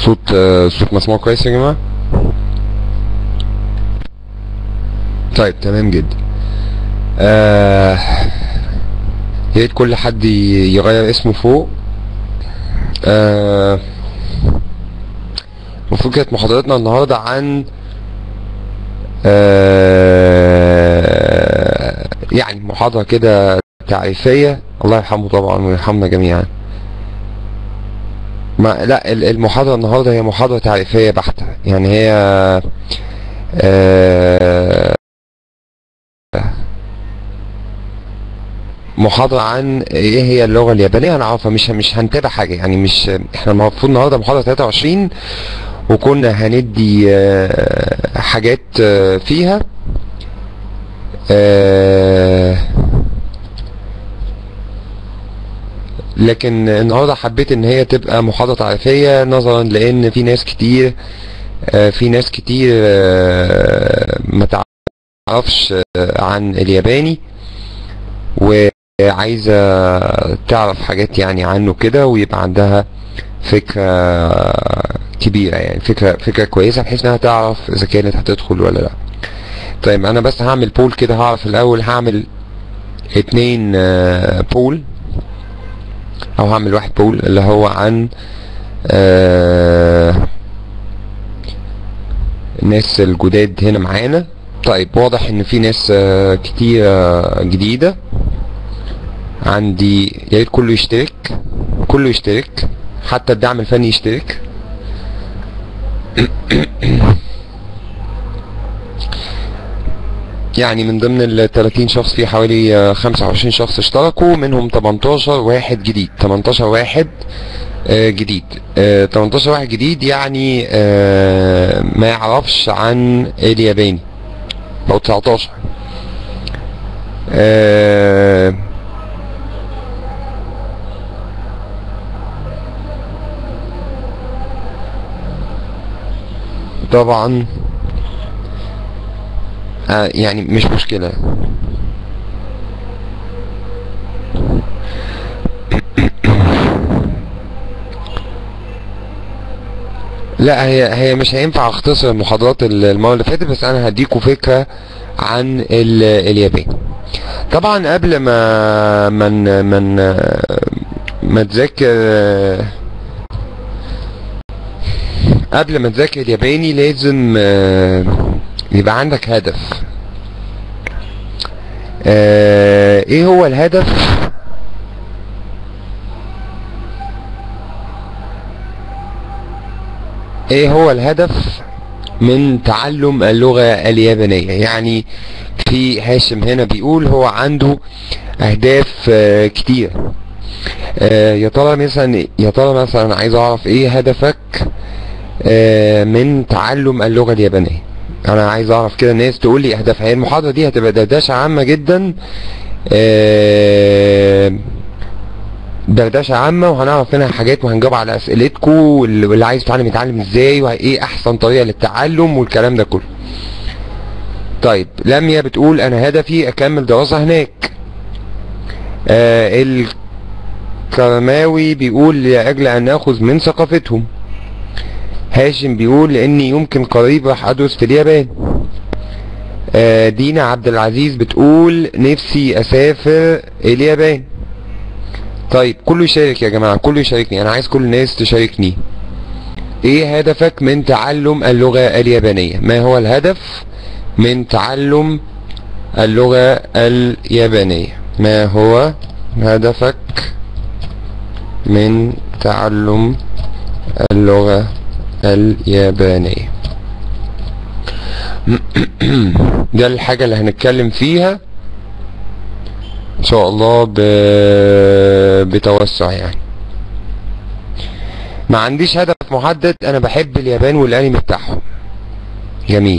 صوت آه، صوت مسموع كويس يا جماعة طيب تمام جدا آه يا ريت كل حد ي- يغير اسمه فوق آه المفروض كانت محاضرتنا النهاردة عن آه يعني محاضرة كده تعريفية الله يرحمه طبعا ويرحمنا جميعا ما لا ال- المحاضرة النهاردة هي محاضرة تعريفية بحتة يعني هي آه محاضرة عن ايه هي اللغة اليابانية هنعرفها مش مش هنتابع حاجة يعني مش احنا المفروض النهاردة محاضرة 23 وكنا هندي آه، حاجات آه، فيها آه، لكن النهارده حبيت ان هي تبقى محاضرة تعريفية نظرا لان في ناس كتير آه، في ناس كتير آه، ما تعرفش آه، عن الياباني وعايزة تعرف حاجات يعني عنه كده ويبقى عندها فكرة كبيرة يعني فكرة فكرة كويسة بحيث انها تعرف اذا كانت هتدخل ولا لا طيب انا بس هعمل بول كده هعرف الاول هعمل اتنين آه، بول او هعمل واحد بول اللي هو عن آه، الناس الجداد هنا معانا طيب واضح ان في ناس آه، كتير آه، جديدة عندي يا ريت كله يشترك كله يشترك حتى الدعم الفني يشترك يعني من ضمن ال 30 شخص في حوالي آه، 25 شخص اشتركوا منهم 18 واحد جديد 18 واحد آه، جديد آه، 18 واحد جديد يعني آه، ما يعرفش عن الياباني او 19 آه، طبعا آه، يعني مش مشكلة لا هي هي مش هينفع اختصر المحاضرات ال- المرة اللي فاتت بس انا هديكوا فكرة عن ال- اليابان طبعا قبل ما من من ما تذاكر قبل ما تذاكر الياباني لازم آه، يبقى عندك هدف آه، ايه هو الهدف ايه هو الهدف من تعلم اللغة اليابانية يعني في هاشم هنا بيقول هو عنده اهداف آه، كتير آه، يا ترى مثلا يا ترى مثلا عايز اعرف ايه هدفك آه، من تعلم اللغة اليابانية انا عايز اعرف كده الناس تقول لي اهدافها هي المحاضرة دي هتبقى دردشة عامة جدا آه، دردشة عامة وهنعرف منها حاجات وهنجاوب على اسئلتكم واللي واللي عايز يتعلم يتعلم ازاي وايه احسن طريقة للتعلم والكلام ده كله طيب لميا بتقول انا هدفي اكمل دراسة هناك آه الكرماوي بيقول لاجل ان اخذ من ثقافتهم هاشم بيقول لاني يمكن قريب راح ادرس في اليابان آه دينا عبد العزيز بتقول نفسي اسافر اليابان طيب كله يشارك يا جماعة كله يشاركني انا عايز كل الناس تشاركني ايه هدفك من تعلم اللغة اليابانية ما هو الهدف من تعلم اللغة اليابانية ما هو هدفك من تعلم اللغة اليابانية ده الحاجة اللي هنتكلم فيها ان شاء الله ب... بتوسع يعني ما عنديش هدف محدد انا بحب اليابان والانمي بتاعهم جميل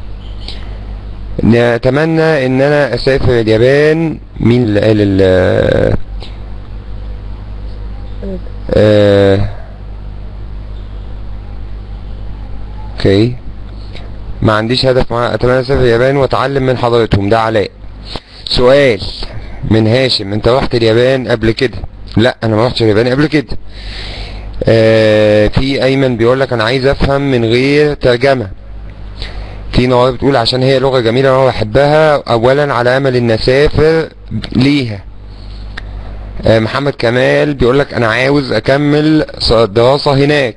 نتمنى ان انا اسافر اليابان مين اللي قال ال آه... اوكي ما عنديش هدف معين اتمنى اسافر اليابان واتعلم من حضرتهم ده علاء سؤال من هاشم انت رحت اليابان قبل كده لا انا ما رحتش اليابان قبل كده آه في ايمن بيقول لك انا عايز افهم من غير ترجمة في نوار بتقول عشان هي لغة جميلة وانا بحبها اولا على امل ان اسافر ليها آه محمد كمال بيقول لك انا عاوز اكمل دراسة هناك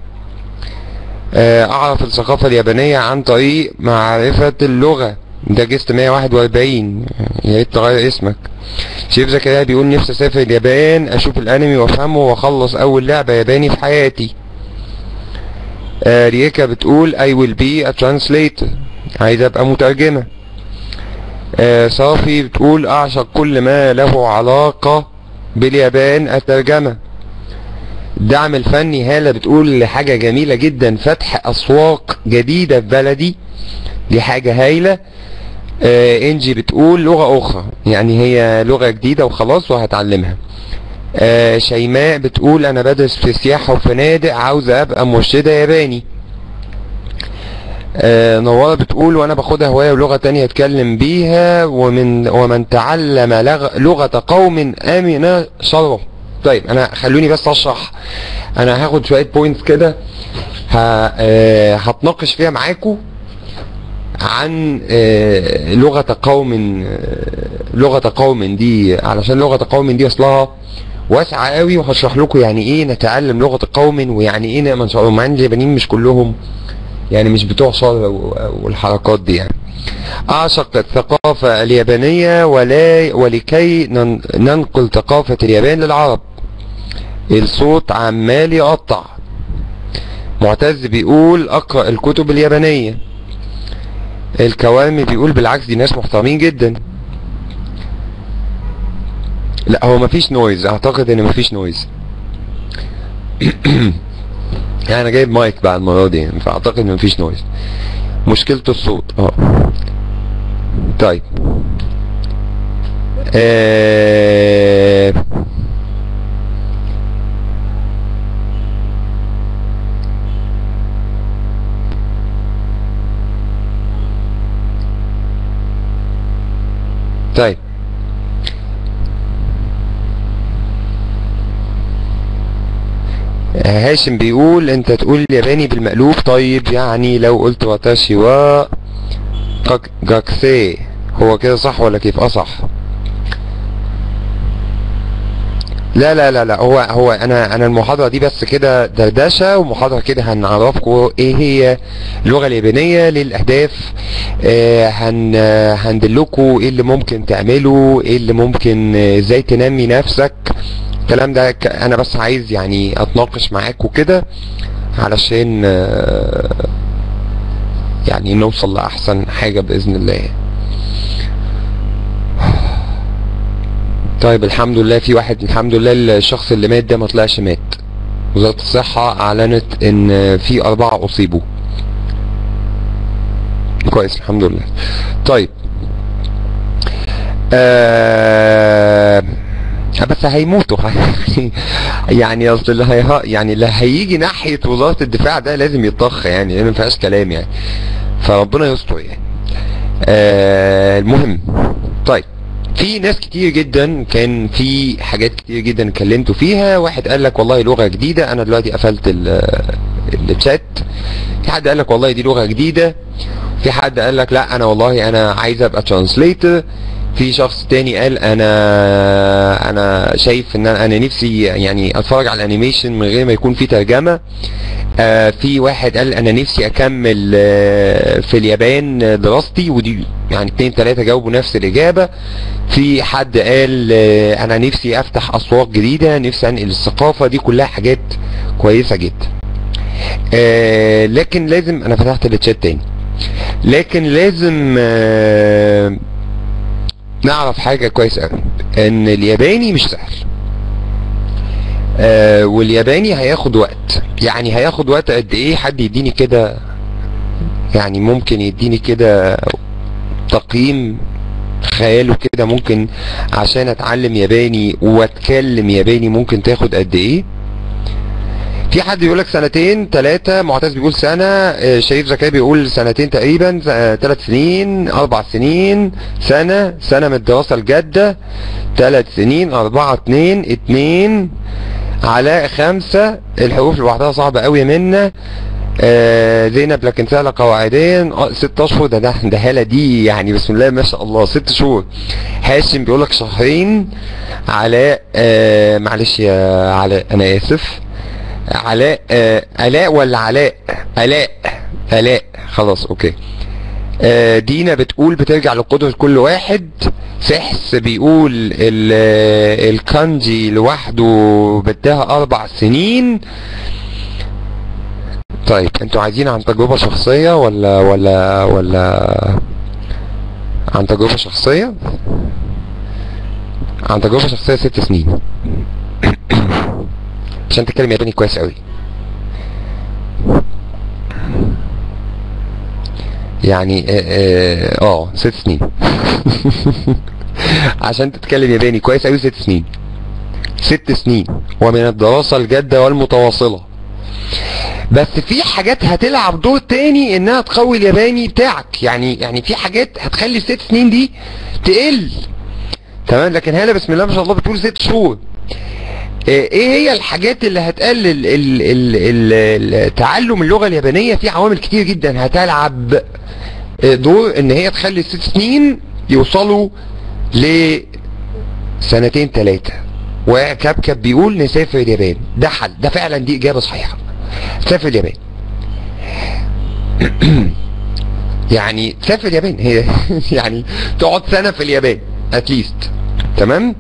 آه اعرف الثقافة اليابانية عن طريق معرفة اللغة ده جست 141 يا ريت تغير اسمك شيف زكريا بيقول نفسي اسافر اليابان اشوف الانمي وافهمه واخلص اول لعبة ياباني في حياتي آه ريكا بتقول I will be a translator عايز ابقى مترجمة آه صافي بتقول اعشق كل ما له علاقة باليابان الترجمة الدعم الفني هالة بتقول حاجة جميلة جدا فتح اسواق جديدة في بلدي دي حاجة هايلة آه انجي بتقول لغة اخرى يعني هي لغة جديدة وخلاص وهتعلمها آه شيماء بتقول انا بدرس في سياحة وفنادق عاوزة ابقى مرشدة ياباني آه نوارة بتقول وانا باخدها هواية ولغة تانية اتكلم بيها ومن ومن تعلم لغة قوم امن شره طيب انا خلوني بس اشرح انا هاخد شوية بوينتس كده هتناقش فيها معاكم عن لغة قوم لغة قوم دي علشان لغة قوم دي اصلها واسعة قوي وهشرح لكم يعني ايه نتعلم لغة قوم ويعني ايه نأمن شر مع ان اليابانيين مش كلهم يعني مش بتوع شر والحركات دي يعني اعشق الثقافة اليابانية ولا ولكي ننقل ثقافة اليابان للعرب الصوت عمال يقطع معتز بيقول اقرأ الكتب اليابانية الكوامي بيقول بالعكس دي ناس محترمين جدا لا هو مفيش نويز اعتقد ان مفيش نويز يعني انا جايب مايك بقى المرة دي فاعتقد ان مفيش نويز مشكلة الصوت اه طيب آه طيب هاشم بيقول انت تقول ياباني بالمقلوب طيب يعني لو قلت واتاشي و جاكسي هو كده صح ولا كيف اه صح لا لا لا لا هو هو انا انا المحاضره دي بس كده دردشه ومحاضره كده هنعرفكم ايه هي اللغه اليابانيه للاهداف آه هن هندلكم ايه اللي ممكن تعمله ايه اللي ممكن ازاي تنمي نفسك الكلام ده انا بس عايز يعني اتناقش معاكم كده علشان آه يعني نوصل لاحسن حاجه باذن الله طيب الحمد لله في واحد الحمد لله الشخص اللي مات ده ما طلعش مات وزارة الصحة اعلنت ان في اربعة اصيبوا كويس الحمد لله طيب آه بس هيموتوا يعني اصل اللي هي يعني اللي هيجي ناحية وزارة الدفاع ده لازم يتضخ يعني ما فيهاش كلام يعني فربنا يستر يعني آه المهم طيب في ناس كتير جدا كان في حاجات كتير جدا اتكلمتوا فيها واحد قال لك والله لغة جديدة انا دلوقتي قفلت الشات في حد قال لك والله دي لغة جديدة في حد قال لك لا انا والله انا عايز ابقى ترانسليتر في شخص تاني قال انا انا شايف ان انا نفسي يعني اتفرج على الانيميشن من غير ما يكون في ترجمه آه في واحد قال انا نفسي اكمل آه في اليابان دراستي ودي يعني اتنين تلاتة جاوبوا نفس الاجابة في حد قال آه انا نفسي افتح اسواق جديدة نفسي انقل الثقافة دي كلها حاجات كويسة جدا آه لكن لازم انا فتحت التشات تاني لكن لازم آه نعرف حاجة كويس قوي ان الياباني مش سهل آه والياباني هياخد وقت يعني هياخد وقت قد ايه حد يديني كده يعني ممكن يديني كده تقييم خياله كده ممكن عشان اتعلم ياباني واتكلم ياباني ممكن تاخد قد ايه في حد بيقول لك سنتين ثلاثة معتز بيقول سنة شريف زكايا بيقول سنتين تقريبا ثلاث سنين اربع سنين سنة سنة من الدراسة الجادة ثلاث سنين اربعة اتنين اتنين علاء خمسة الحروف لوحدها صعبة قوي منا آه زينب لكن سهلة قواعديا آه ست اشهر ده ده ده هالة دي يعني بسم الله ما شاء الله ست شهور هاشم بيقول لك شهرين علاء آه معلش يا علاء انا اسف علاء آه علاء ولا علاء علاء علاء خلاص اوكي آه دينا بتقول بترجع لقدرة كل واحد سحس بيقول ال- الكانجي لوحده بدها اربع سنين طيب انتوا عايزين عن تجربة شخصية ولا ولا ولا عن تجربة شخصية عن تجربة شخصية ست سنين عشان تتكلم ياباني كويس قوي يعني اه, اه, آه ست سنين عشان تتكلم ياباني كويس قوي ست سنين ست سنين ومن الدراسة الجادة والمتواصلة بس في حاجات هتلعب دور تاني انها تقوي الياباني بتاعك يعني يعني في حاجات هتخلي الست سنين دي تقل تمام لكن هلا بسم الله ما شاء الله بتقول ست شهور ايه هي الحاجات اللي هتقلل ال- ال- ال- ال- تعلم اللغة اليابانية في عوامل كتير جدا هتلعب دور ان هي تخلي الست سنين يوصلوا لسنتين ثلاثة وكبكب بيقول نسافر اليابان ده حل ده فعلا دي اجابة صحيحة سافر اليابان يعني تسافر اليابان هي يعني تقعد سنة في اليابان اتليست تمام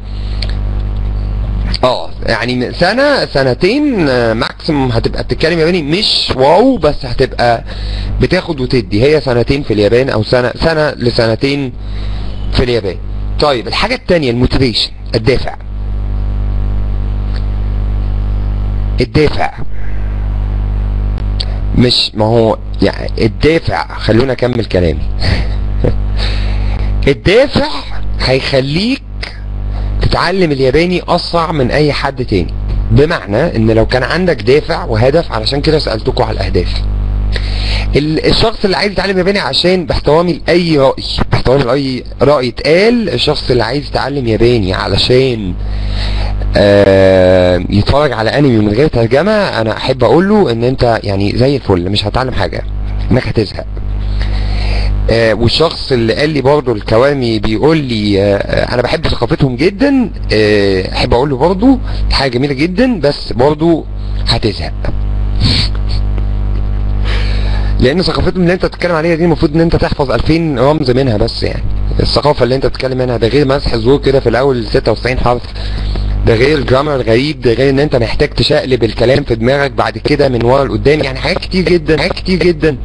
اه يعني سنة سنتين ماكسيموم هتبقى بتتكلم ياباني مش واو بس هتبقى بتاخد وتدي هي سنتين في اليابان او سنة سنة لسنتين في اليابان طيب الحاجة التانية الموتيفيشن الدافع الدافع مش ما هو يعني الدافع خلونا اكمل كلامي الدافع هيخليك تتعلم الياباني اسرع من اي حد تاني بمعنى ان لو كان عندك دافع وهدف علشان كده سألتكم على الاهداف ال- الشخص اللي عايز يتعلم ياباني عشان باحترامي لاي رأي باحترامي لاي رأي اتقال الشخص اللي عايز يتعلم ياباني علشان آه يتفرج على انمي من غير ترجمة انا احب اقول له ان انت يعني زي الفل مش هتعلم حاجة انك هتزهق آه والشخص اللي قال لي برضه الكوامي بيقول لي آه انا بحب ثقافتهم جدا آه احب اقول له برضه حاجه جميله جدا بس برضه هتزهق لان ثقافتهم اللي انت بتتكلم عليها دي المفروض ان انت تحفظ 2000 رمز منها بس يعني الثقافه اللي انت بتتكلم منها ده غير مسح الزور كده في الاول 96 حرف ده غير الجرامر الغريب ده غير ان انت محتاج تشقلب الكلام في دماغك بعد كده من ورا لقدام يعني حاجات كتير جدا حاجات كتير جدا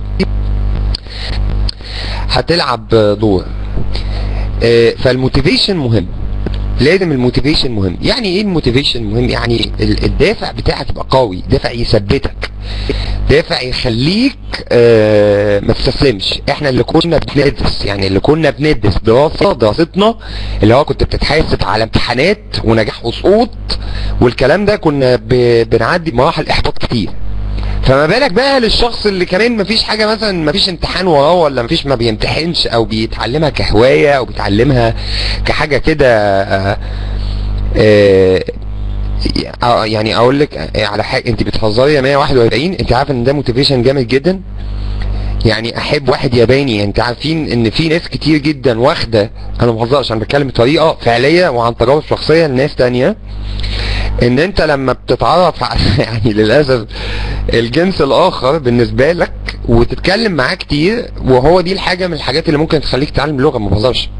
هتلعب دور آه، فالموتيفيشن مهم لازم الموتيفيشن مهم يعني ايه الموتيفيشن مهم يعني ال- الدافع بتاعك يبقى قوي دافع يثبتك دافع يخليك آه ما تستسلمش احنا اللي كنا بندرس يعني اللي كنا بندرس دراسة دراستنا اللي هو كنت بتتحاسب على امتحانات ونجاح وسقوط والكلام ده كنا ب- بنعدي بمراحل احباط كتير فما بالك بقى للشخص اللي كمان مفيش حاجة مثلا مفيش امتحان وراه ولا مفيش ما بيمتحنش او بيتعلمها كهواية او بيتعلمها كحاجة كده آه، آه، آه، يعني اقول لك على حاجة انت بتهزري يا 141 انت عارف ان ده موتيفيشن جامد جدا يعني احب واحد ياباني انت عارفين ان في ناس كتير جدا واخده انا ما بهزرش انا بتكلم بطريقه فعليه وعن تجارب شخصيه لناس تانية ان انت لما بتتعرف على يعني للاسف الجنس الاخر بالنسبه لك وتتكلم معاه كتير وهو دي الحاجه من الحاجات اللي ممكن تخليك تتعلم اللغه ما بهزرش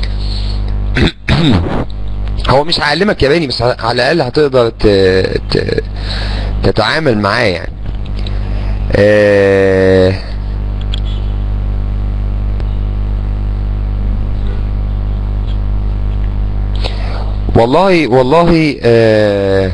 هو مش هيعلمك ياباني بس على الاقل هتقدر ت... ت... تتعامل معاه يعني آه... والله والله آه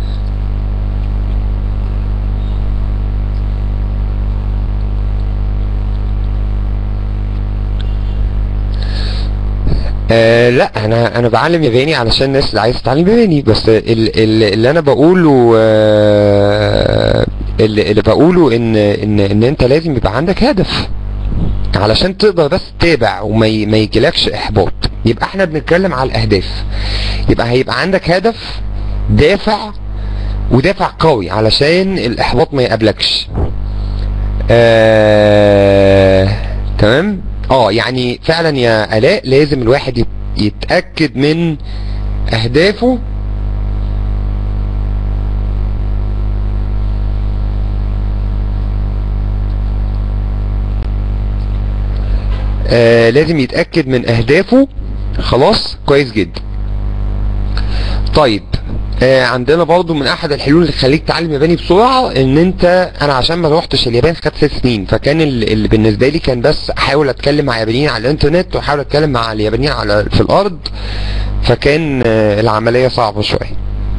آه لا انا انا بعلم ياباني علشان الناس اللي عايز تتعلم ياباني بس ال- ال- اللي انا بقوله آه اللي, اللي بقوله ان ان ان انت لازم يبقى عندك هدف علشان تقدر بس تتابع وما ي- ما يجيلكش احباط يبقى احنا بنتكلم على الاهداف يبقى هيبقى عندك هدف دافع ودافع قوي علشان الاحباط ما يقابلكش آه... تمام اه يعني فعلا يا الاء لازم الواحد يت- يتاكد من اهدافه آه لازم يتأكد من أهدافه خلاص كويس جدا طيب آه عندنا برضو من أحد الحلول اللي تخليك تتعلم ياباني بسرعة إن أنت أنا عشان ما روحتش اليابان خدت ست سنين فكان ال- اللي بالنسبة لي كان بس أحاول أتكلم مع يابانيين على الإنترنت وأحاول أتكلم مع اليابانيين على في الأرض فكان آه العملية صعبة شوية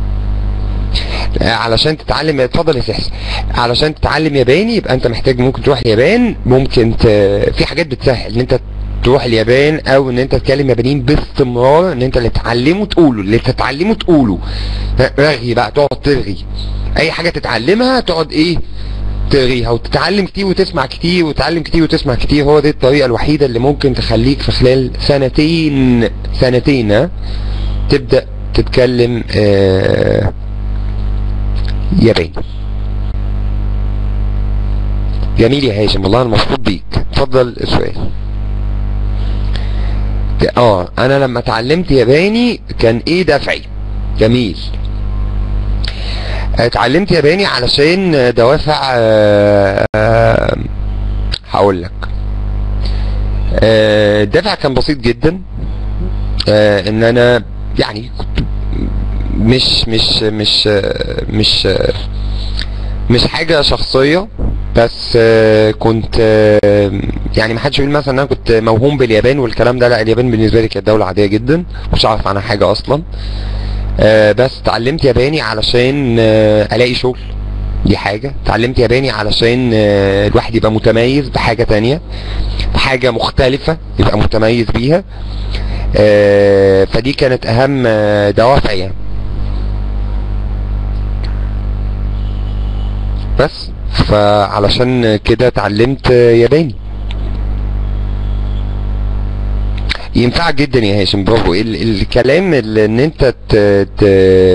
علشان تتعلم اتفضل يا سحس علشان تتعلم ياباني يبقى انت محتاج ممكن تروح اليابان ممكن ت... في حاجات بتسهل ان انت تروح اليابان او ان انت تتكلم يابانيين باستمرار ان انت اللي تتعلمه تقوله اللي تتعلمه تقوله رغي بقى تقعد ترغي اي حاجة تتعلمها تقعد ايه ترغيها وتتعلم كتير وتسمع كتير وتتعلم كتير وتسمع كتير هو دي الطريقة الوحيدة اللي ممكن تخليك في خلال سنتين سنتين ها، تبدأ تتكلم آه ياباني جميل يا هاشم والله انا مبسوط بيك اتفضل السؤال اه انا لما اتعلمت ياباني كان ايه دافعي جميل اتعلمت ياباني علشان دوافع آه، آه، هقول لك آه، الدافع كان بسيط جدا آه، ان انا يعني كنت مش مش مش آه، مش آه، مش حاجة شخصية بس آه، كنت آه، يعني ما حدش يقول مثلا ان انا كنت موهوم باليابان والكلام ده لا اليابان بالنسبة لي كانت دولة عادية جدا مش عارف عنها حاجة اصلا آه، بس اتعلمت ياباني علشان آه، الاقي شغل دي حاجة اتعلمت ياباني علشان آه، الواحد يبقى متميز بحاجة تانية بحاجة مختلفة يبقى متميز بيها آه، فدي كانت اهم آه، دوافع يعني بس فعلشان كده اتعلمت ياباني ينفع جدا يا هاشم برافو ال- الكلام اللي ان انت ت... ت...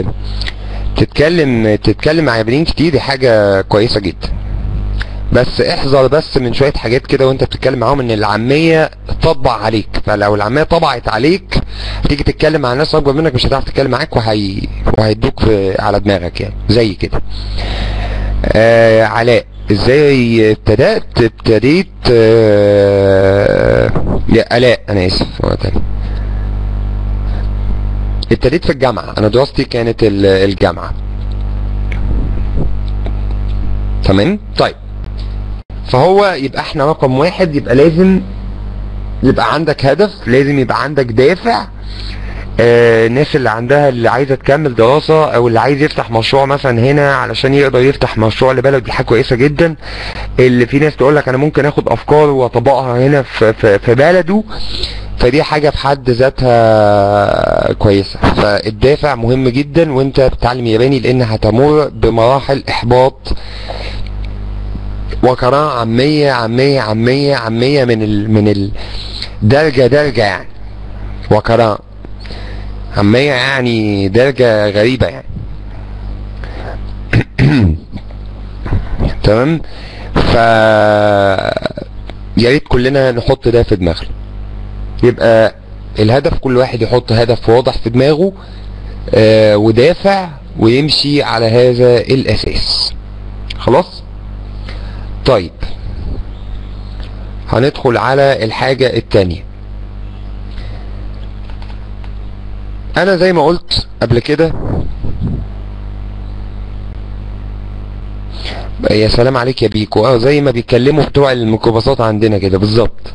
تتكلم تتكلم مع يابانيين كتير دي حاجة كويسة جدا بس احذر بس من شوية حاجات كده وانت بتتكلم معاهم ان العامية تطبع عليك فلو العامية طبعت عليك هتيجي تتكلم مع ناس اكبر منك مش هتعرف تتكلم معاك وهي... وهيدوك في... على دماغك يعني زي كده آه علاء ازاي ابتدأت ابتديت آه يا الاء انا اسف مرة تانية. ابتديت في الجامعة انا دراستي كانت ال- الجامعة تمام طيب فهو يبقى احنا رقم واحد يبقى لازم يبقى عندك هدف لازم يبقى عندك دافع آه، الناس اللي عندها اللي عايزه تكمل دراسه او اللي عايز يفتح مشروع مثلا هنا علشان يقدر يفتح مشروع لبلد دي حاجه كويسه جدا اللي في ناس تقول لك انا ممكن اخد افكار واطبقها هنا في في, في بلده فدي حاجه في حد ذاتها كويسه فالدافع مهم جدا وانت بتتعلم ياباني لان هتمر بمراحل احباط وكراهه عاميه عاميه عاميه عاميه من ال من ال درجه درجه يعني وكراهه عامية يعني درجة غريبة يعني تمام ف يا ريت كلنا نحط ده في دماغنا يبقى الهدف كل واحد يحط هدف واضح في دماغه آه ودافع ويمشي على هذا الاساس خلاص طيب هندخل على الحاجة التانية انا زي ما قلت قبل كده يا سلام عليك يا بيكو اه زي ما بيتكلموا بتوع الميكروباصات عندنا كده بالظبط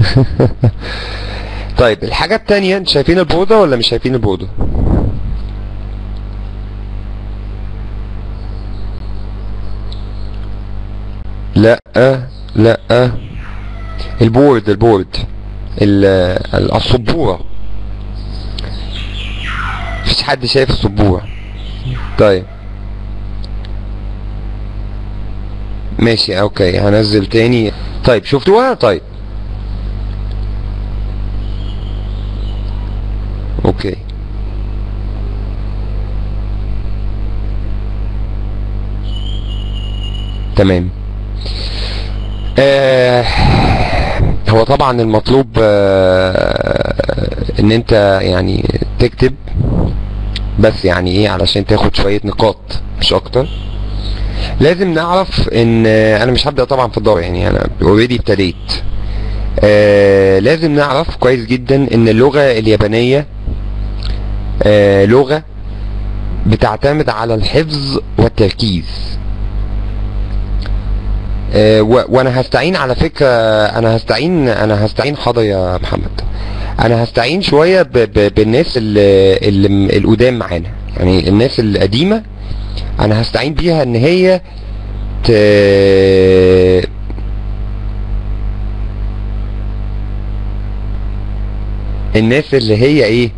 طيب الحاجة التانية انت شايفين البوردة ولا مش شايفين البوردة لا لا البورد البورد ال- السبورة مفيش حد شايف السبورة طيب ماشي اوكي هنزل تاني طيب شفتوها طيب اوكي تمام آه هو طبعا المطلوب آه ان انت يعني تكتب بس يعني ايه علشان تاخد شوية نقاط مش اكتر لازم نعرف ان انا مش هبدأ طبعا في الدور يعني انا اوريدي ابتديت آه لازم نعرف كويس جدا ان اللغة اليابانية آه لغة بتعتمد على الحفظ والتركيز آه وانا هستعين على فكرة انا هستعين انا هستعين حاضر يا محمد انا هستعين شوية ب ب بالناس اللي, اللي القدام معانا يعني الناس القديمة انا هستعين بيها ان هي ت... الناس اللي هي ايه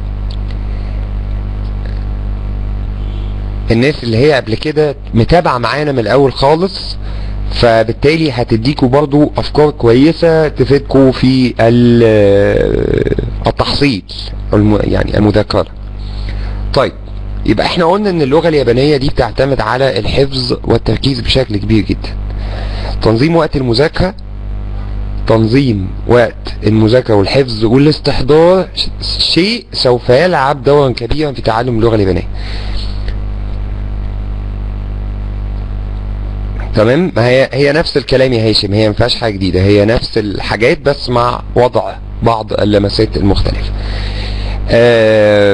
الناس اللي هي قبل كده متابعة معانا من الاول خالص فبالتالي هتديكوا برضو افكار كويسة تفيدكوا في التحصيل يعني المذاكرة طيب يبقى احنا قلنا ان اللغة اليابانية دي بتعتمد على الحفظ والتركيز بشكل كبير جدا تنظيم وقت المذاكرة تنظيم وقت المذاكرة والحفظ والاستحضار شيء سوف يلعب دورا كبيرا في تعلم اللغة اليابانية تمام ما هي هي نفس الكلام يا هاشم هي ما فيهاش حاجه جديده هي نفس الحاجات بس مع وضع بعض اللمسات المختلفه آه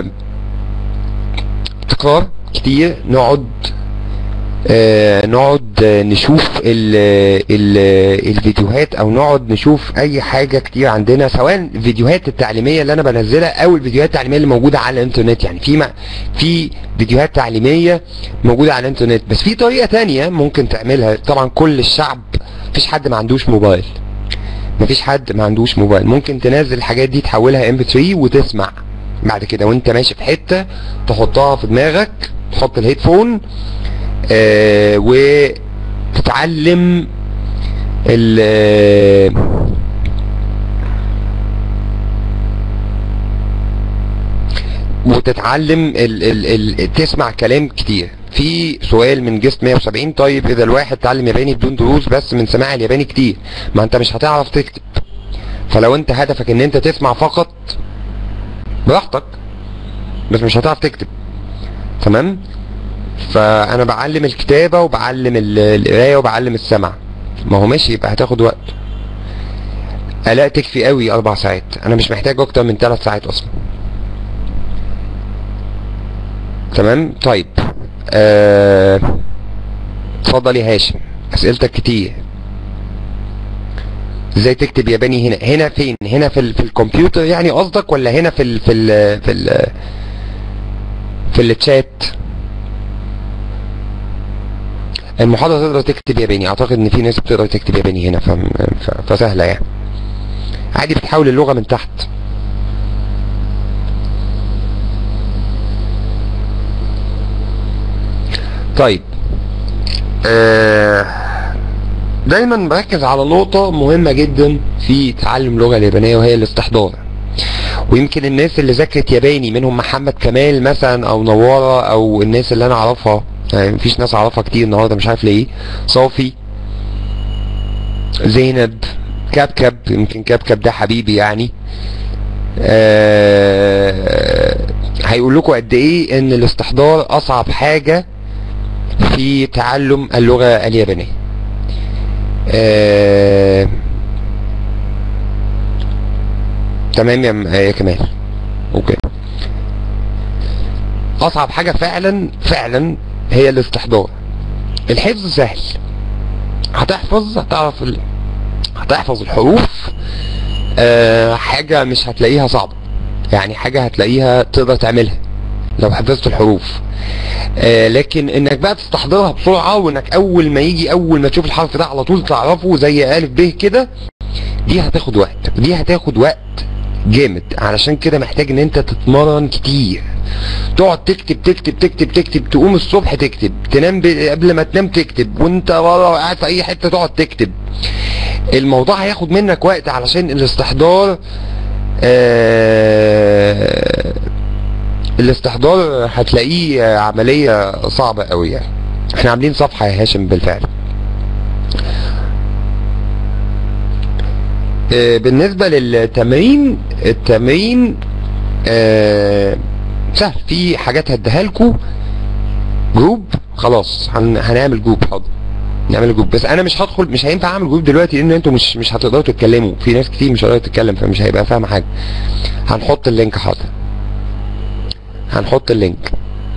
تكرار كتير نقعد آه نقعد نشوف ال ال الفيديوهات او نقعد نشوف اي حاجة كتير عندنا سواء الفيديوهات التعليمية اللي انا بنزلها او الفيديوهات التعليمية اللي موجودة على الانترنت يعني في في فيديوهات تعليمية موجودة على الانترنت بس في طريقة تانية ممكن تعملها طبعا كل الشعب مفيش حد ما عندوش موبايل مفيش حد ما عندوش موبايل ممكن تنزل الحاجات دي تحولها ام 3 وتسمع بعد كده وانت ماشي في حتة تحطها في دماغك تحط الهيدفون آه وتتعلم ال وتتعلم ال ال ال تسمع كلام كتير في سؤال من جست 170 طيب اذا الواحد اتعلم ياباني بدون دروس بس من سماع الياباني كتير ما انت مش هتعرف تكتب فلو انت هدفك ان انت تسمع فقط براحتك بس مش هتعرف تكتب تمام فانا بعلم الكتابة وبعلم القراية وبعلم السمع ما هو ماشي يبقى هتاخد وقت الاء تكفي قوي اربع ساعات انا مش محتاج اكتر من ثلاث ساعات اصلا تمام طيب اتفضل يا هاشم اسئلتك كتير ازاي تكتب ياباني هنا هنا فين هنا في ال... في الكمبيوتر يعني قصدك ولا هنا في ال... في ال... في ال... في التشات المحاضرة تقدر تكتب ياباني اعتقد ان في ناس بتقدر تكتب ياباني هنا ف... ف... فسهلة يعني عادي بتحول اللغة من تحت طيب آه دايما بركز على نقطة مهمة جدا في تعلم اللغة اليابانية وهي الاستحضار ويمكن الناس اللي ذاكرت ياباني منهم محمد كمال مثلا او نوارة او الناس اللي انا اعرفها يعني مفيش ناس اعرفها كتير النهاردة مش عارف ليه صافي زينب كبكب يمكن كبكب ده حبيبي يعني آه هيقول لكم قد ايه ان الاستحضار اصعب حاجة في تعلم اللغة اليابانية آه تمام يا يا كمال اوكي اصعب حاجة فعلا فعلا هي الاستحضار الحفظ سهل هتحفظ هتعرف ال... هتحفظ الحروف آه حاجة مش هتلاقيها صعبة يعني حاجة هتلاقيها تقدر تعملها لو حفظت الحروف آه لكن انك بقى تستحضرها بسرعة وانك اول ما يجي اول ما تشوف الحرف ده على طول تعرفه زي الف ب كده دي هتاخد وقت دي هتاخد وقت جامد علشان كده محتاج ان انت تتمرن كتير تقعد تكتب تكتب تكتب تكتب تقوم الصبح تكتب تنام قبل ما تنام تكتب وانت ورا قاعد في اي حته تقعد تكتب الموضوع هياخد منك وقت علشان الاستحضار آه الاستحضار هتلاقيه عملية صعبة قوي يعني احنا عاملين صفحة يا هاشم بالفعل آه، بالنسبة للتمرين التمرين آه، سهل في حاجات هديها لكم جروب خلاص هن- هنعمل جروب حاضر نعمل جروب بس انا مش هدخل مش هينفع اعمل جروب دلوقتي لان انتوا مش مش هتقدروا تتكلموا في ناس كتير مش هتقدر تتكلم فمش هيبقى فاهمه حاجه هنحط اللينك حاضر هنحط اللينك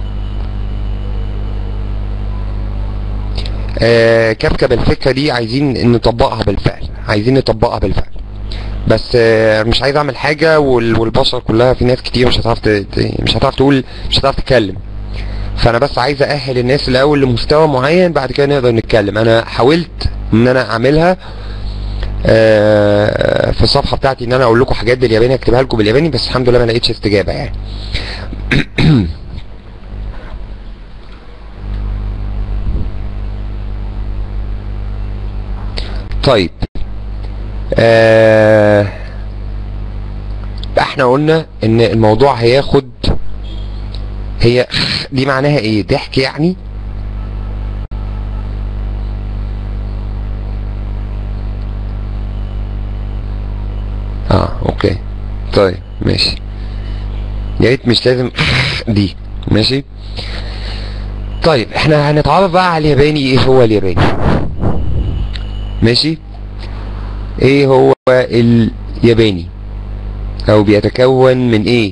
آه كبكب الفكره دي عايزين نطبقها بالفعل عايزين نطبقها بالفعل بس آه مش عايز اعمل حاجه وال- والبشر كلها في ناس كتير مش هتعرف ت- ت- مش هتعرف تقول مش هتعرف تتكلم فانا بس عايز اهل الناس الاول لمستوى معين بعد كده نقدر نتكلم انا حاولت ان انا اعملها آه، في الصفحه بتاعتي ان انا اقول لكم حاجات بالياباني اكتبها لكم بالياباني بس الحمد لله ما لقيتش استجابه يعني طيب آه احنا قلنا ان الموضوع هياخد هي دي معناها ايه ضحك يعني اه اوكي طيب ماشي يا ريت مش لازم دي ماشي طيب احنا هنتعرف بقى على الياباني ايه هو الياباني ماشي ايه هو الياباني او بيتكون من ايه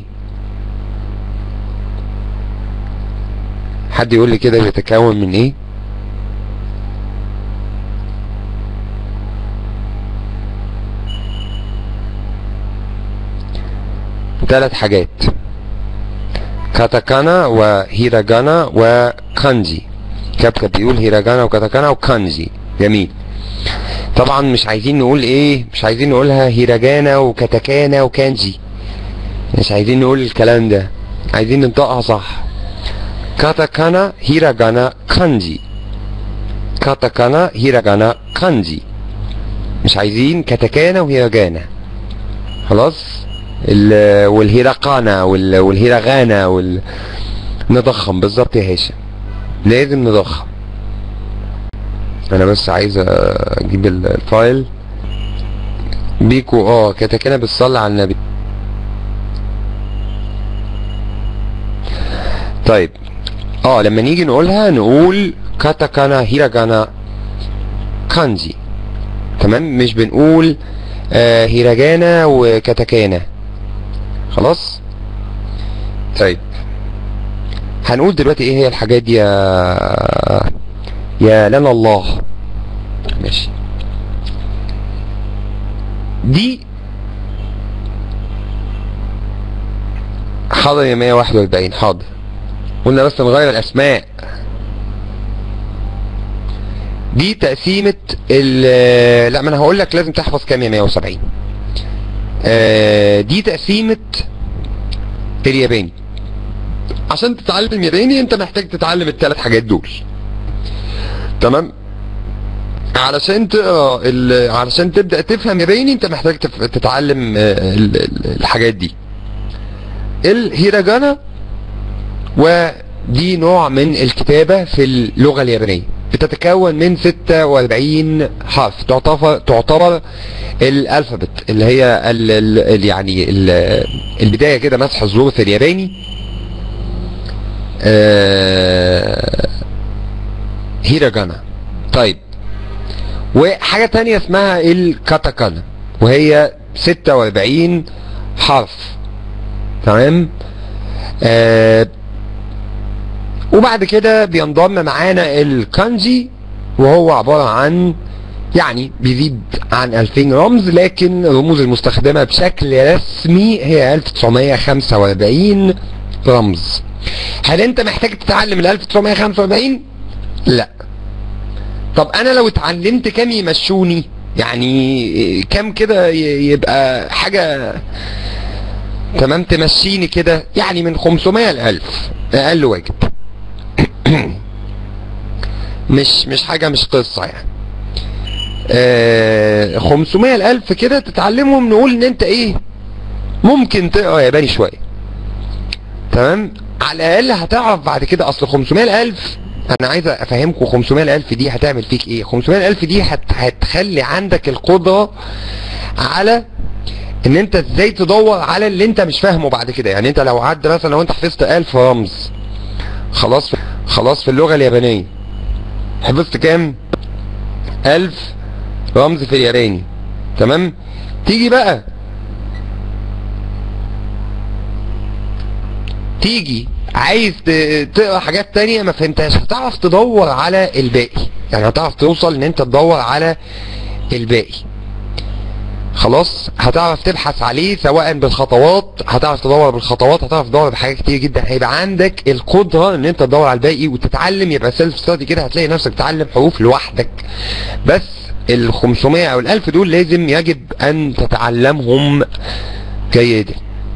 حد يقول لي كده بيتكون من ايه ثلاث حاجات كاتاكانا وهيراغانا وكانجي كابكا بيقول هيراغانا وكاتاكانا وكانجي جميل طبعا مش عايزين نقول ايه مش عايزين نقولها هيراغانا وكاتاكانا وكانجي مش عايزين نقول الكلام ده عايزين ننطقها صح كاتاكانا هيراغانا كانجي كاتاكانا هيراغانا كانجي مش عايزين كاتاكانا وهيراغانا خلاص ال- والهيراقانا وال- والهيراغانا وال... نضخم بالظبط يا هاشم لازم نضخم انا بس عايز اجيب ال- الفايل بيكو اه كاتاكانا بتصلي على النبي طيب اه لما نيجي نقولها نقول كاتاكانا هيراغانا كانجي تمام مش بنقول آه هيراغانا وكاتاكانا خلاص طيب هنقول دلوقتي ايه هي الحاجات دي يا يا لنا الله ماشي دي حاضر يا 141 حاضر قلنا بس نغير الاسماء دي تقسيمة ال لا ما انا هقول لك لازم تحفظ كام يا 170 آه، دي تقسيمة الياباني عشان تتعلم الياباني انت محتاج تتعلم الثلاث حاجات دول تمام علشان تقرا ال- علشان تبدا تفهم ياباني انت محتاج تف- تتعلم آه، ال- ال- الحاجات دي الهيراجانا ودي نوع من الكتابة في اللغة اليابانية بتتكون من 46 حرف تعتبر تعتبر الالفابت اللي هي ال ال ال يعني ال البداية كده مسح الظروف في الياباني آه هيراجانا طيب وحاجة تانية اسمها الكاتاكانا وهي 46 حرف تمام آه وبعد كده بينضم معانا الكانجي وهو عبارة عن يعني بيزيد عن 2000 رمز لكن الرموز المستخدمة بشكل رسمي هي 1945 رمز هل انت محتاج تتعلم ال 1945 لا طب انا لو اتعلمت كام يمشوني يعني كام كده ي- يبقى حاجة تمام تمشيني كده يعني من 500 ل 1000 اقل واجب مش مش حاجة مش قصة يعني آه 500 ل 1000 كده تتعلمهم نقول ان انت ايه ممكن تقرا ياباني شوية تمام على الاقل هتعرف بعد كده اصل 500 ل 1000 انا عايز افهمكم 500 الف دي هتعمل فيك ايه 500 الف دي هت... هتخلي عندك القدرة على ان انت ازاي تدور على اللي انت مش فاهمه بعد كده يعني انت لو عدى مثلا لو انت حفظت 1000 رمز خلاص خلاص في اللغة اليابانية حفظت كام 1000 رمز في الياباني تمام تيجي بقى تيجي عايز ت- تقرا حاجات تانية ما فهمتهاش هتعرف تدور على الباقي يعني هتعرف توصل ان انت تدور على الباقي خلاص هتعرف تبحث عليه سواء بالخطوات هتعرف تدور بالخطوات هتعرف تدور بحاجات كتير جدا هيبقى عندك القدرة ان انت تدور على الباقي وتتعلم يبقى سيلف ستادي كده هتلاقي نفسك تتعلم حروف لوحدك بس ال 500 او ال 1000 دول لازم يجب ان تتعلمهم جيدا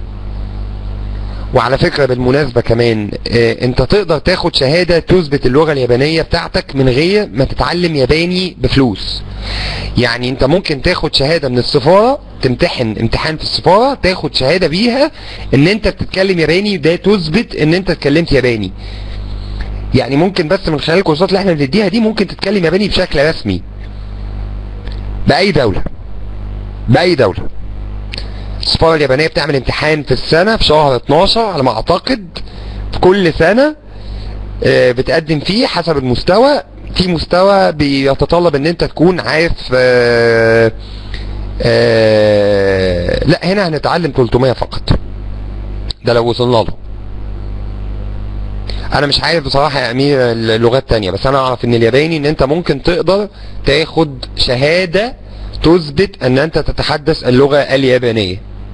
وعلى فكرة بالمناسبة كمان آه، انت تقدر تاخد شهادة تثبت اللغة اليابانية بتاعتك من غير ما تتعلم ياباني بفلوس يعني انت ممكن تاخد شهادة من السفارة تمتحن امتحان في السفارة تاخد شهادة بيها ان انت بتتكلم ياباني ده تثبت ان انت اتكلمت ياباني يعني ممكن بس من خلال الكورسات اللي احنا بنديها دي ممكن تتكلم ياباني بشكل رسمي بأي دولة بأي دولة السفارة اليابانية بتعمل امتحان في السنة في شهر 12 على ما اعتقد في كل سنة آه، بتقدم فيه حسب المستوى في مستوى بيتطلب ان انت تكون عارف آه، آه، لا هنا هنتعلم 300 فقط ده لو وصلنا له انا مش عارف بصراحة يا امير اللغات تانية بس انا اعرف ان الياباني ان انت ممكن تقدر تاخد شهادة تثبت ان انت تتحدث اللغة اليابانية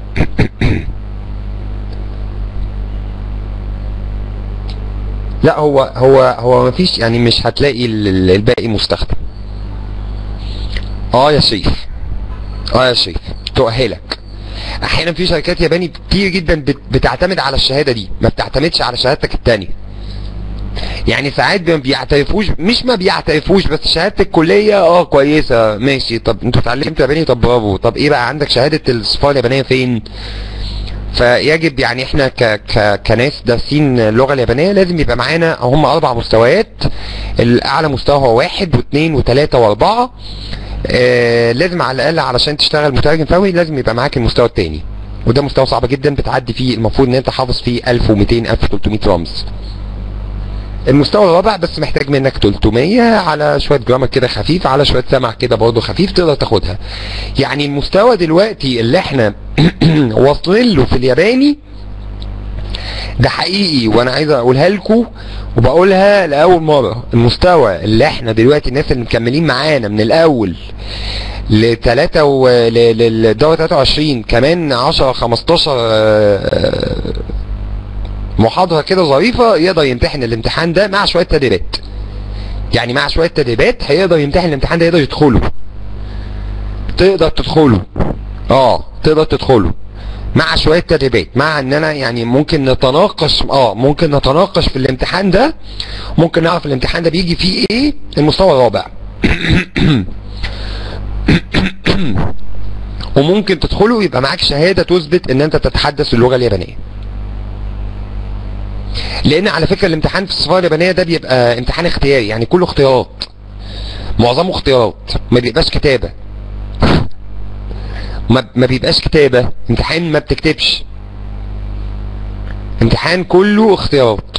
لا هو هو هو مفيش يعني مش هتلاقي ال- ال- الباقي مستخدم اه يا شريف اه يا شريف تؤهلك احيانا في شركات ياباني كتير جدا بت- بتعتمد على الشهاده دي ما بتعتمدش على شهادتك التانية يعني ساعات ما بيعترفوش مش ما بيعترفوش بس شهاده الكليه اه كويسه ماشي طب انتوا اتعلمتوا ياباني طب برافو طب ايه بقى عندك شهاده السفاره اليابانيه فين فيجب يعني احنا ك ك كناس دارسين اللغه اليابانيه لازم يبقى معانا هم اربع مستويات الاعلى مستوى هو واحد واثنين وثلاثه واربعه آه لازم على الاقل علشان تشتغل مترجم فوري لازم يبقى معاك المستوى الثاني وده مستوى صعب جدا بتعدي فيه المفروض ان انت حافظ فيه 1200 1300 رمز المستوى الرابع بس محتاج منك 300 على شويه جرامر كده خفيف على شويه سمع كده برضه خفيف تقدر تاخدها يعني المستوى دلوقتي اللي احنا واصلين له في الياباني ده حقيقي وانا عايز اقولها لكم وبقولها لاول مره المستوى اللي احنا دلوقتي الناس اللي مكملين معانا من الاول ل 3 و للدورة 23 كمان 10 15 آه، محاضرة كده ظريفة يقدر يمتحن الامتحان ده مع شوية تدريبات يعني مع شوية تدريبات هيقدر يمتحن الامتحان ده يقدر يدخله تقدر تدخله اه تقدر تدخله مع شوية تدريبات مع ان انا يعني ممكن نتناقش اه ممكن نتناقش في الامتحان ده ممكن نعرف الامتحان ده بيجي فيه ايه المستوى الرابع وممكن تدخله ويبقى معاك شهادة تثبت ان انت تتحدث اللغة اليابانية لان على فكرة الامتحان في السفارة اليابانية ده بيبقى امتحان اختياري يعني كله اختيارات معظمه اختيارات ما بيبقاش كتابة ما ما بيبقاش كتابة امتحان ما بتكتبش امتحان كله اختيارات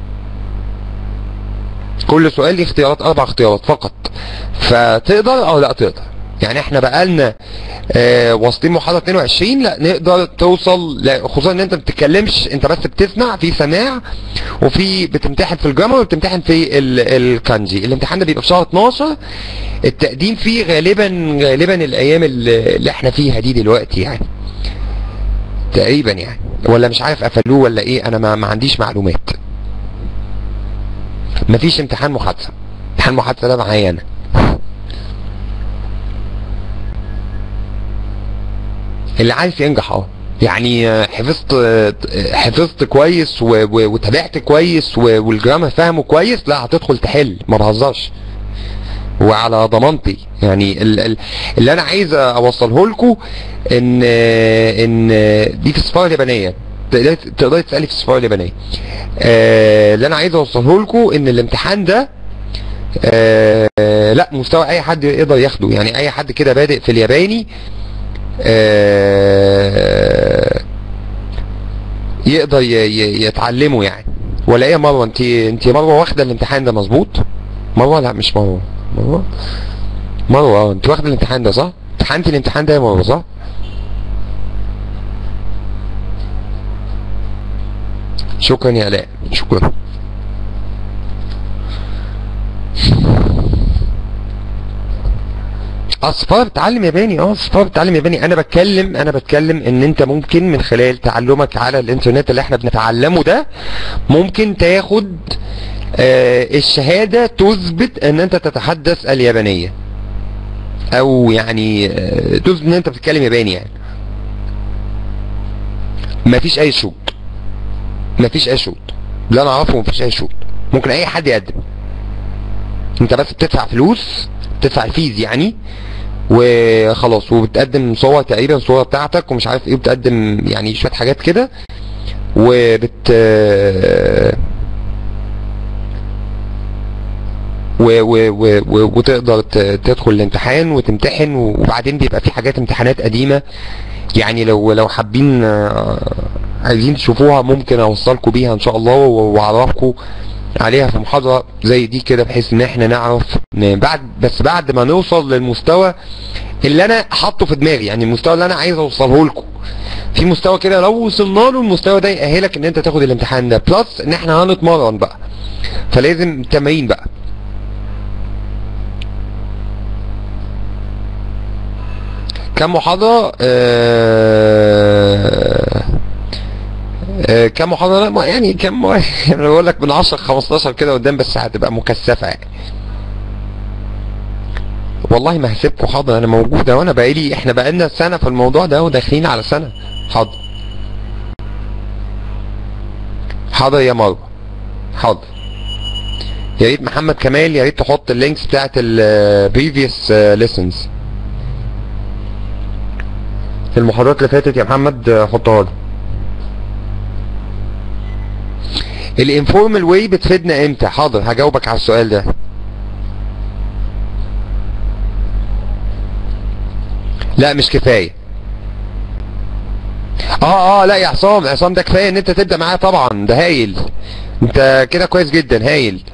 كل سؤال ليه اختيارات اربع اختيارات فقط فتقدر او لا تقدر يعني احنا بقالنا آه واصلين محاضره 22 لا نقدر توصل لا خصوصا ان انت ما بتتكلمش انت بس بتسمع في سماع وفي بتمتحن في الجرامر وبتمتحن في ال- الكانجي الامتحان ده بيبقى في شهر 12 التقديم فيه غالبا غالبا الايام اللي اللي احنا فيها دي دلوقتي يعني تقريبا يعني ولا مش عارف قفلوه ولا ايه انا ما, ما عنديش معلومات مفيش امتحان محادثه امتحان محادثه ده معايا انا اللي عايز ينجح اه يعني آه، حفظت آه، حفظت كويس و- و- وتابعت كويس و- والجرامر فاهمه كويس لا هتدخل تحل ما بهزرش وعلى ضمانتي يعني ال- ال- اللي انا عايز اوصله لكم ان ان دي في السفاره اليابانيه تقدري تقدري تسالي في السفاره اليابانيه آه اللي انا عايز اوصله لكم ان الامتحان ده آه لا مستوى اي حد يقدر ياخده يعني اي حد كده بادئ في الياباني آه يقدر ي- ي- يتعلمه يعني ولا ايه يا مروه انت انت مروه واخده الامتحان ده مظبوط مروه لا مش مروه مروه مروه اه انت واخده الامتحان ده صح امتحنتي الامتحان ده يا مروه صح شكرا يا الاء شكرا اه السفاره بتتعلم ياباني اه السفاره بتتعلم ياباني انا بتكلم انا بتكلم ان انت ممكن من خلال تعلمك على الانترنت اللي احنا بنتعلمه ده ممكن تاخد آه الشهاده تثبت ان انت تتحدث اليابانيه او يعني آه تثبت ان انت بتتكلم ياباني يعني مفيش اي شروط مفيش اي شروط لا انا اعرفه مفيش اي شروط ممكن اي حد يقدم انت بس بتدفع فلوس بتدفع الفيز يعني وخلاص وبتقدم صور تقريبا صورة بتاعتك ومش عارف ايه بتقدم يعني شوية حاجات كده وبت و و و و وتقدر ت- تدخل الامتحان وتمتحن وبعدين بيبقى في حاجات امتحانات قديمة يعني لو لو حابين آه، عايزين تشوفوها ممكن اوصلكم بيها ان شاء الله و- واعرفكم عليها في محاضرة زي دي كده بحيث ان احنا نعرف ن- بعد بس بعد ما نوصل للمستوى اللي انا حاطه في دماغي يعني المستوى اللي انا عايز اوصله لكم في مستوى كده لو وصلنا له المستوى ده يأهلك ان انت تاخد الامتحان ده بلس ان احنا هنتمرن بقى فلازم تمرين بقى كم محاضرة آه آه كم محاضرة لا ما يعني كم انا بقول لك من 10 15 كده قدام بس هتبقى مكثفة يعني والله ما هسيبكم حاضر انا موجودة وانا بقالي احنا بقالنا سنة في الموضوع ده وداخلين على سنة حاضر حاضر يا مروة حاضر يا ريت محمد كمال يا ريت تحط اللينكس بتاعت ال previous آه، lessons في المحاضرات اللي فاتت يا محمد آه، حطها لي الانفورمال واي بتفيدنا امتى حاضر هجاوبك على السؤال ده لا مش كفايه اه اه لا يا عصام عصام ده كفايه ان انت تبدا معاه طبعا ده هايل انت كده كويس جدا هايل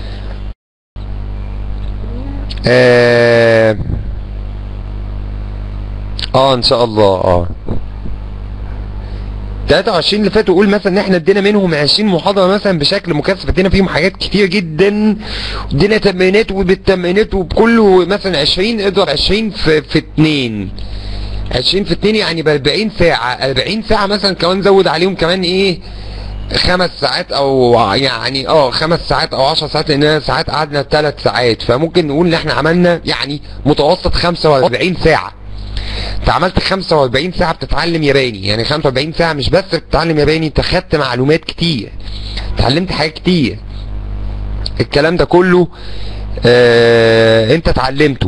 آه, اه ان شاء الله اه 23 اللي فاتوا قول مثلا ان احنا ادينا منهم 20 محاضره مثلا بشكل مكثف ادينا فيهم حاجات كتير جدا ادينا تمرينات وبالتمرينات وبكله مثلا 20 اضرب 20 في في 2 20 في 2 يعني ب 40 ساعه 40 ساعه مثلا كمان زود عليهم كمان ايه خمس ساعات او يعني اه خمس ساعات او 10 ساعات لان ساعات قعدنا ثلاث ساعات فممكن نقول ان احنا عملنا يعني متوسط 45 ساعه انت عملت 45 ساعة بتتعلم ياباني يعني 45 ساعة مش بس بتتعلم ياباني انت خدت معلومات كتير اتعلمت حاجات كتير الكلام ده كله اه انت اتعلمته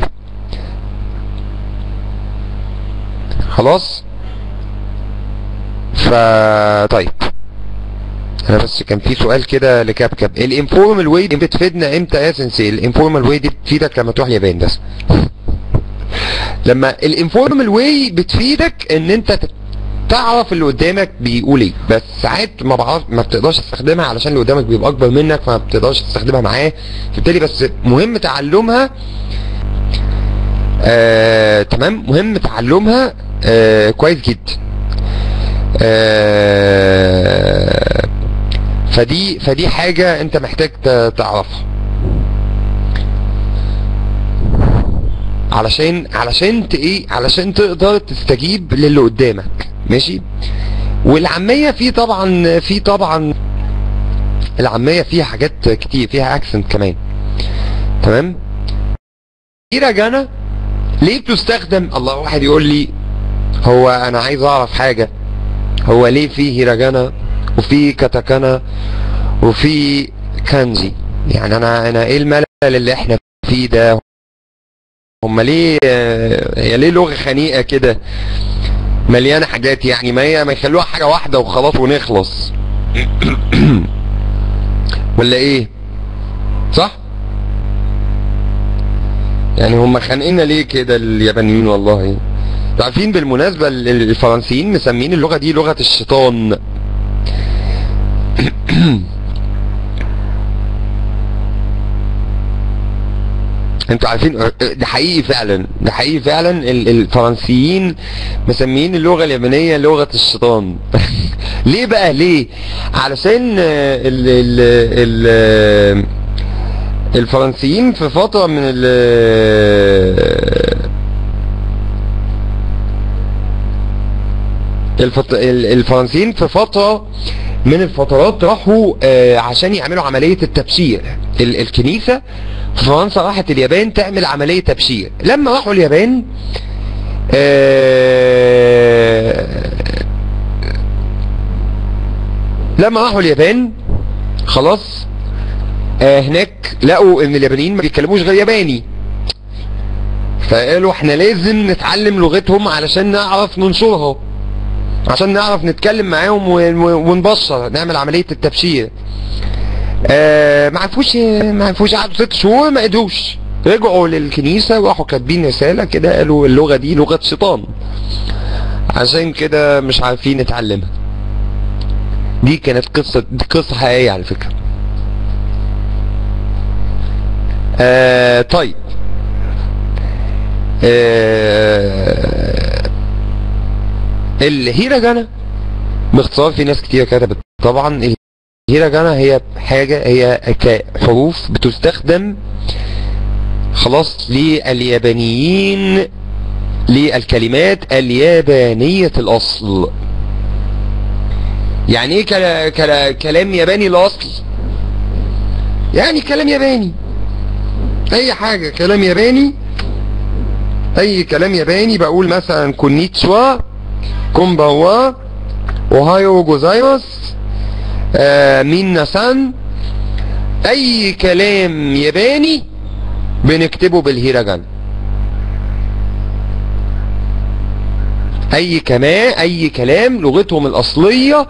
خلاص ف طيب انا بس كان في سؤال كده لكابكب الانفورمال واي دي بتفيدنا امتى يا سنسي الانفورمال واي دي بتفيدك لما تروح اليابان بس لما الانفورمال واي بتفيدك ان انت ت- تعرف اللي قدامك بيقول ايه بس ساعات ما بعرف ما بتقدرش تستخدمها علشان اللي قدامك بيبقى اكبر منك فما بتقدرش تستخدمها معاه فبالتالي بس مهم تعلمها آه تمام مهم تعلمها آه كويس جدا آه فدي فدي حاجة انت محتاج ت- تعرفها علشان علشان ت ايه علشان تقدر تستجيب للي قدامك ماشي والعامية في طبعا في طبعا العامية فيها حاجات كتير فيها اكسنت كمان تمام هيراجانا ليه بتستخدم الله واحد يقول لي هو انا عايز اعرف حاجة هو ليه في هيراجانا وفي كاتاكانا وفي كانجي يعني انا انا ايه الملل اللي احنا فيه ده هم ليه هي ليه لغة خنيقة كده مليانه حاجات يعني ما هي ما يخلوها حاجه واحده وخلاص ونخلص ولا ايه صح يعني هم خانقيننا ليه كده اليابانيين والله انتوا عارفين بالمناسبه ال- ال- الفرنسيين مسمين اللغه دي لغه الشيطان انتوا عارفين ده حقيقي فعلا ده حقيقي فعلا ال- الفرنسيين مسميين اللغه اليابانيه لغه الشيطان ليه بقى ليه علشان آه، ال ال ال الفرنسيين في فتره من ال الفط... ال- الفرنسيين في فترة من الفترات راحوا آه، عشان يعملوا عملية التبشير ال... الكنيسة في فرنسا راحت اليابان تعمل عملية تبشير لما راحوا اليابان آه، لما راحوا اليابان خلاص آه، هناك لقوا ان اليابانيين ما بيتكلموش غير ياباني فقالوا احنا لازم نتعلم لغتهم علشان نعرف ننشرها عشان نعرف نتكلم معاهم ون- ونبشر نعمل عملية التبشير آه ما عرفوش ما عرفوش قعدوا ست شهور ما قدروش رجعوا للكنيسة وراحوا كاتبين رسالة كده قالوا اللغة دي لغة شيطان عشان كده مش عارفين نتعلمها دي كانت قصة دي قصة حقيقية على فكرة آه طيب آه الهيراجانا باختصار في ناس كتير كتبت طبعا الهيراجانا هي حاجة هي كحروف بتستخدم خلاص لليابانيين للكلمات اليابانية الأصل يعني ايه كلا كلا كلام ياباني الأصل يعني كلام ياباني اي حاجة كلام ياباني اي كلام ياباني بقول مثلا كونيتشوا كومباوا اوهايو جوزايماس آه مينا سان اي كلام ياباني بنكتبه بالهيراجان اي كمان اي كلام لغتهم الاصلية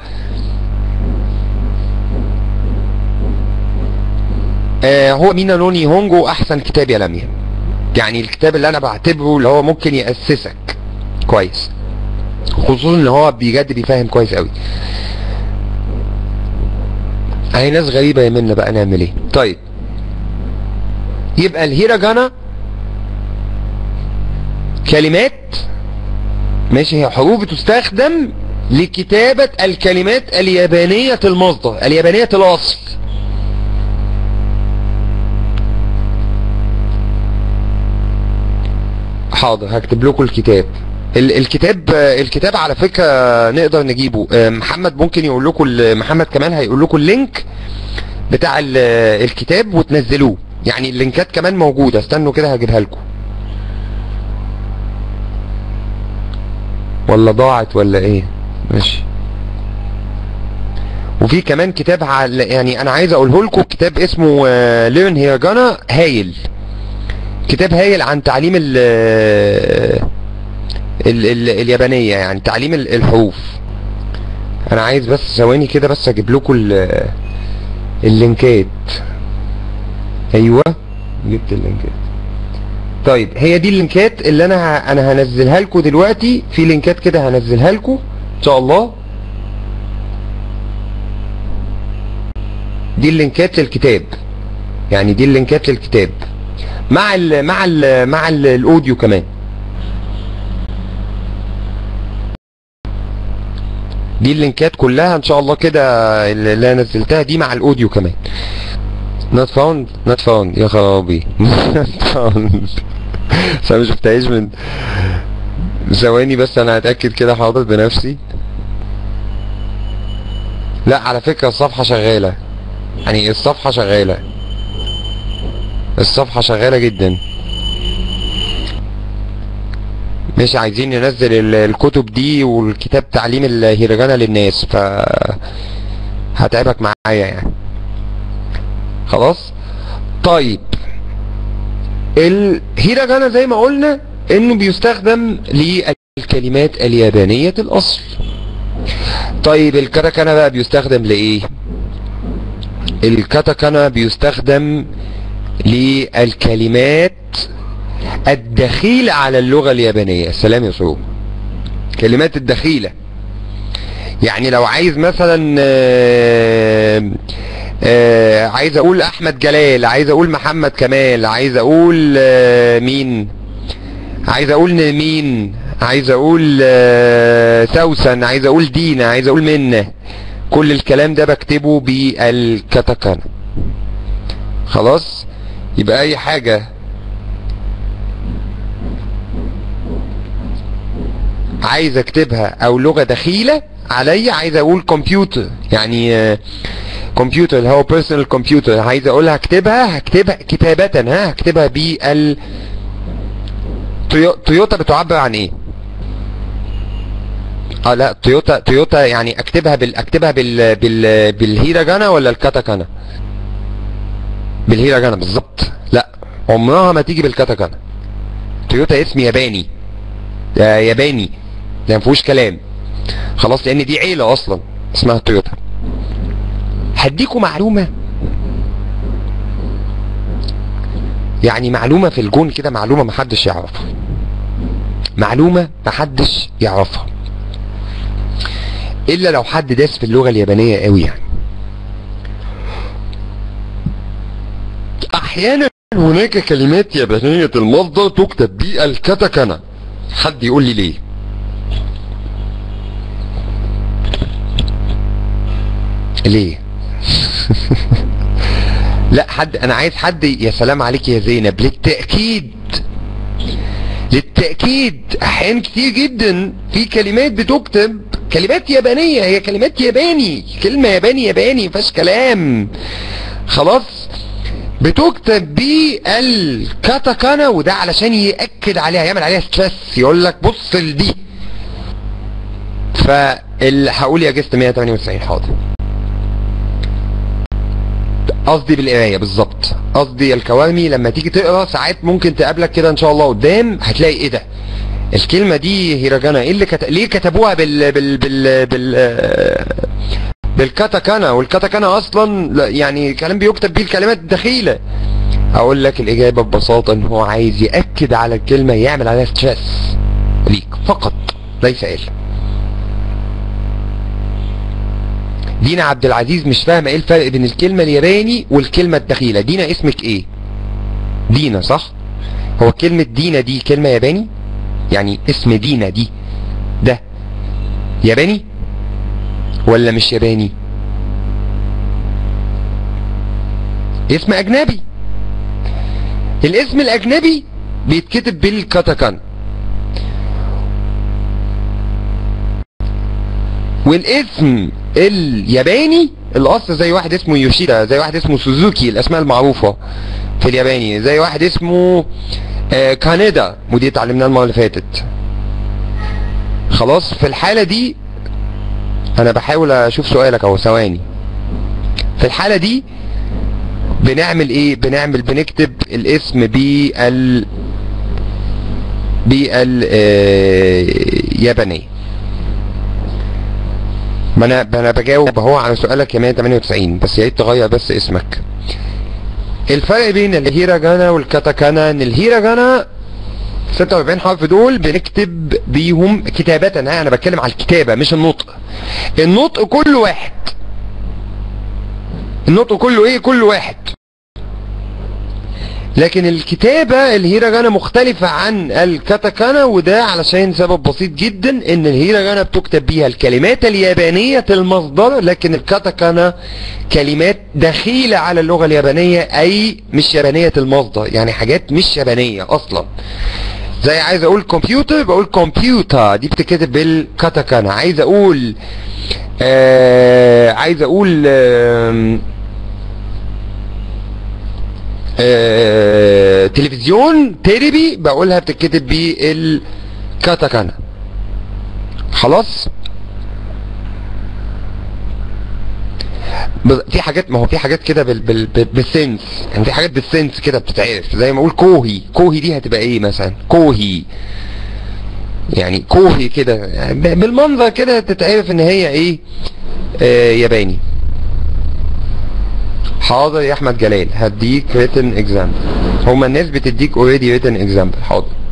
آه هو مينا نوني هونجو احسن كتاب يا لميا يعني الكتاب اللي انا بعتبره اللي هو ممكن يأسسك كويس خصوصا ان هو بجد بيفهم كويس قوي اهي ناس غريبة يا منا بقى نعمل ايه طيب يبقى الهيراجانا كلمات ماشي هي حروف بتستخدم لكتابة الكلمات اليابانية المصدر اليابانية الاصل حاضر هكتب لكم الكتاب ال- الكتاب الكتاب على فكرة نقدر نجيبه آه، محمد ممكن يقول لكم ال- محمد كمان هيقول لكم اللينك بتاع ال- الكتاب وتنزلوه يعني اللينكات كمان موجودة استنوا كده هجيبها لكم ولا ضاعت ولا ايه ماشي وفي كمان كتاب على يعني انا عايز اقوله لكم كتاب اسمه ليرن هيرجانا هايل كتاب هايل عن تعليم ال ال ال اليابانية يعني تعليم ال- الحروف انا عايز بس ثواني كده بس اجيب لكم ال- اللينكات ايوه جبت اللينكات طيب هي دي اللينكات اللي انا ه... انا هنزلها لكم دلوقتي في لينكات كده هنزلها لكم ان شاء الله دي اللينكات للكتاب يعني دي اللينكات للكتاب مع ال مع ال مع ال الاوديو كمان دي اللينكات كلها ان شاء الله كده اللي انا نزلتها دي مع الاوديو كمان not found not found يا خرابي not found بس انا ما شفتهاش من ثواني بس انا هتاكد كده حاضر بنفسي لا على فكره الصفحه شغاله يعني الصفحه شغاله الصفحه شغاله جدا مش عايزين ننزل ال- الكتب دي والكتاب تعليم الهيرجانا للناس ف هتعبك معايا يعني خلاص طيب الهيراجانا زي ما قلنا انه بيستخدم الكلمات اليابانية الأصل طيب الكاتاكانا بقى بيستخدم لإيه الكاتاكانا بيستخدم للكلمات الدخيلة على اللغة اليابانية السلام يا صعوب كلمات الدخيلة يعني لو عايز مثلا آه، آه، عايز اقول احمد جلال عايز اقول محمد كمال عايز اقول آه، مين عايز اقول مين عايز اقول آه، سوسن عايز اقول دينا عايز اقول منة كل الكلام ده بكتبه بالكاتاكانا خلاص يبقى اي حاجة عايز اكتبها او لغة دخيلة عليا عايز اقول كمبيوتر يعني آه، كمبيوتر اللي هو بيرسونال كمبيوتر عايز اقولها هكتبها هكتبها كتابة ها هكتبها بال تويو- تويوتا بتعبر عن ايه اه لا تويوتا تويوتا يعني اكتبها بال اكتبها بال بال بالهيراجانا ولا الكاتاكانا بالهيراجانا بالظبط لا عمرها ما تيجي بالكاتاكانا تويوتا اسم ياباني ده ياباني ده ما فيهوش كلام خلاص لان دي عيله اصلا اسمها تويوتا هديكوا معلومه يعني معلومه في الجون كده معلومه محدش يعرفها معلومه محدش يعرفها الا لو حد داس في اللغه اليابانيه قوي يعني احيانا هناك كلمات يابانيه المصدر تكتب بالكاتاكانا حد يقول لي ليه ليه لا حد انا عايز حد يا سلام عليك يا زينب للتأكيد للتأكيد احيان كتير جدا في كلمات بتكتب كلمات يابانية هي كلمات ياباني كلمة ياباني ياباني مفيهاش كلام خلاص بتكتب بالكاتاكانا وده علشان يأكد عليها يعمل عليها ستريس يقول لك بص لدي فال هقول يا جست 198 حاضر قصدي بالقرايه بالظبط قصدي الكوارمي لما تيجي تقرا ساعات ممكن تقابلك كده ان شاء الله قدام هتلاقي ايه ده الكلمه دي هيراجانا ايه اللي كت... ليه كتبوها بال بال بال بال بالكاتاكانا والكاتاكانا اصلا لا- يعني كلام بيكتب بيه الكلمات الدخيله اقول لك الاجابه ببساطه ان هو عايز ياكد على الكلمه يعمل عليها ستريس ليك فقط ليس الا دينا عبد العزيز مش فاهمه ايه الفرق بين الكلمه الياباني والكلمه الدخيله دينا اسمك ايه دينا صح هو كلمه دينا دي كلمه ياباني يعني اسم دينا دي ده ياباني ولا مش ياباني اسم اجنبي الاسم الاجنبي بيتكتب بالكاتاكان والاسم الياباني الاصل زي واحد اسمه يوشيدا زي واحد اسمه سوزوكي الاسماء المعروفة في الياباني زي واحد اسمه آه، كانيدا ودي اتعلمناها المرة اللي فاتت خلاص في الحالة دي انا بحاول اشوف سؤالك اهو ثواني في الحالة دي بنعمل ايه بنعمل بنكتب الاسم بال باليابانية ما انا ما انا بجاوب اهو على سؤالك يا 198 بس يا ريت تغير بس اسمك الفرق بين الهيراجانا والكاتاكانا ان الهيراجانا 46 حرف دول بنكتب بيهم كتابة ها انا بتكلم على الكتابة مش النطق النطق كل واحد النطق كله ايه كل واحد لكن الكتابة الهيراجانا مختلفة عن الكاتاكانا وده علشان سبب بسيط جدا ان الهيراجانا بتكتب بيها الكلمات اليابانية المصدر لكن الكاتاكانا كلمات دخيلة على اللغة اليابانية اي مش يابانية المصدر يعني حاجات مش يابانية اصلا زي عايز اقول كمبيوتر بقول كمبيوتر دي بتتكتب بالكاتاكانا عايز اقول آه عايز اقول آه آه تلفزيون تيربي بقولها بتتكتب بالكاتاكانا خلاص ب- في حاجات ما هو في حاجات كده بال بال بال- بالسنس يعني في حاجات بالسنس كده بتتعرف زي ما اقول كوهي كوهي دي هتبقى ايه مثلا كوهي يعني كوهي كده يعني ب- بالمنظر كده تتعرف ان هي ايه آه ياباني حاضر يا احمد جلال هديك written example هما الناس بتديك already written example حاضر